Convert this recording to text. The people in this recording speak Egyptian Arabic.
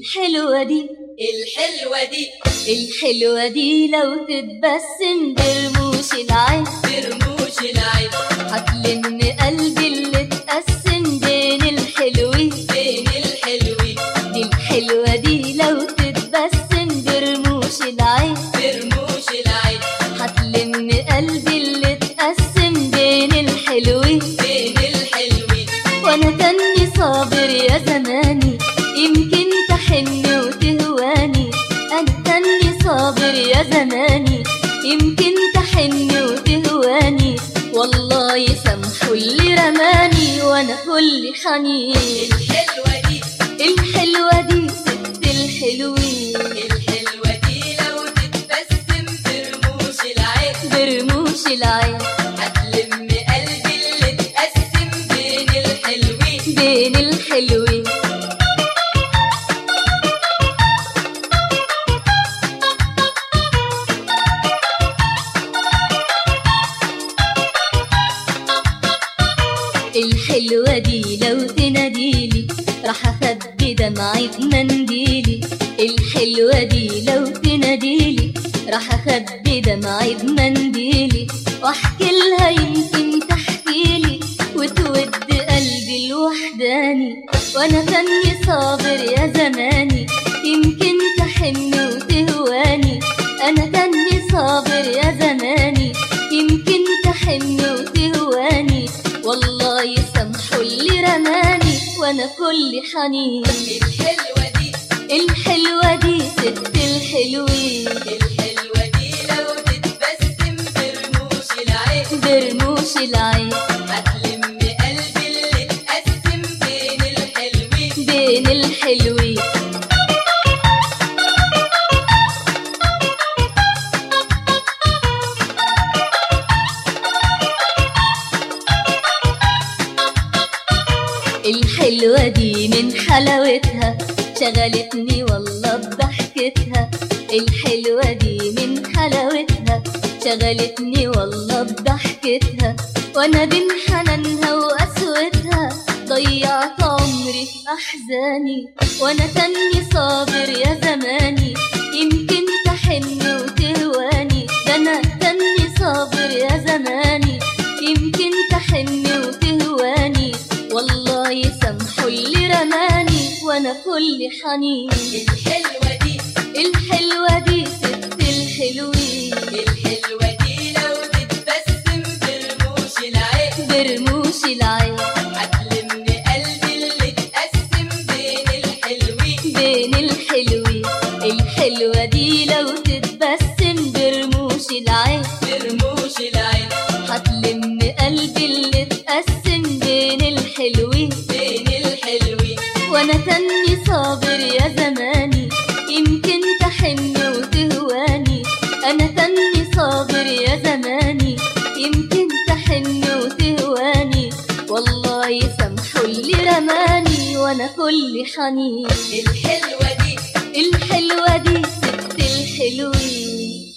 الحلوة دي الحلوة دي الحلوة دي لو تتبسم برموش العين برموش العين هتلم قلبي اللي اتقسم بين الحلوين بين الحلوين دي الحلوة دي لو تتبسم برموش العين برموش العين هتلم قلبي اللي اتقسم بين الحلوين بين الحلوين وانا تاني صابر يا زماني يمكن تحن وتهواني انا تاني صابر يا زماني يمكن تحن وتهواني والله يسامحوا اللي رماني وانا كل حنين الحلوة دي الحلوة دي ست الحلوين الحلوة دي لو تتبسم برموش العين برموش العين هتلم قلبي اللي اتقسم بين الحلوين بين الحلوين الحلوة دي لو تناديلي راح اخبي دمعي بمنديلي الحلوة دي لو تناديلي راح اخبي دمعي بمنديلي واحكي لها يمكن تحكيلي وتود قلبي الوحداني وانا تاني صابر يا زماني يمكن تحن وتهواني انا تاني صابر يا زماني يمكن تحن وتهواني والله يسامحوا اللي رماني وانا كل حنين الحلوة دي الحلوة دي ست الحلوين الحلوة دي لو تتبسم برموش العين برموش العين هتلم قلبي اللي اتقسم بين الحلوين بين الحلوين الحلوة دي من حلاوتها شغلتني والله بضحكتها الحلوة دي من حلاوتها شغلتني والله بضحكتها وانا بين حنانها وقسوتها ضيعت عمري في احزاني وانا تاني صابر يا زماني يمكن تحن وتهواني ده انا تاني صابر يا زماني يمكن تحن وتهواني والله يسامحوا اللي رماني وانا كل حنين الحلوة دي الحلوة دي ست الحلوين الحلوة دي لو تتبسم برموش العين برموش العين هتلم قلبي اللي اتقسم بين الحلوين بين الحلوين الحلوة دي لو تتبسم برموش العين برموش العين هتلم قلبي اللي اتقسم بين الحلوين بين الحلوين وانا تاني صابر يا زماني يمكن تحن وتهواني انا تاني صابر يا زماني يمكن تحن وتهواني والله يسامحوا اللي رماني وانا كل حنين الحلوة دي الحلوة دي ست الحلوين